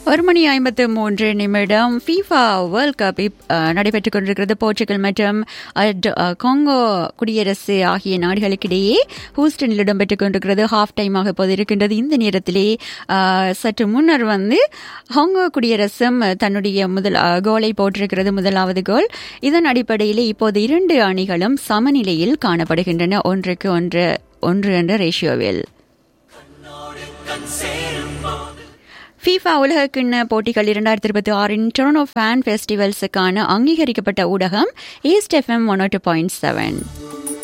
ஒரு மணி ஐம்பத்து மூன்று நிமிடம் ஃபீஃபா வேர்ல்ட் கப் நடைபெற்றுக் கொண்டிருக்கிறது போர்ச்சுகல் மற்றும் அட்- அஹ், காங்கோ குடியரசு ஆகிய நாடுகளுக்கிடையே ஹூஸ்டனில் இடம்பெற்றுக் கொண்டிருக்கிறது ஹாஃப் டைமாக இப்போது இருக்கின்றது இந்த நேரத்திலே அஹ், சற்று முன்னர் வந்து ஹாங்கோ குடியரசும் தன்னுடைய முதல் அஹ், கோலை போட்டிருக்கிறது முதலாவது கோல் இதன் அடிப்படையிலே இப்போது இரண்டு அணிகளும் சமநிலையில் காணப்படுகின்றன ஒன்றுக்கு ஒன்று ஒன்று என்ற ரேஷியோவில் ஃபீஃபா உலகக்கிண்ண போட்டிகள் இரண்டாயிரத்தி இருபத்தி ஆறின் டொரனோ ஃபேன் ஃபெஸ்டிவல்ஸுக்கான அங்கீகரிக்கப்பட்ட ஊடகம் east FM one point seven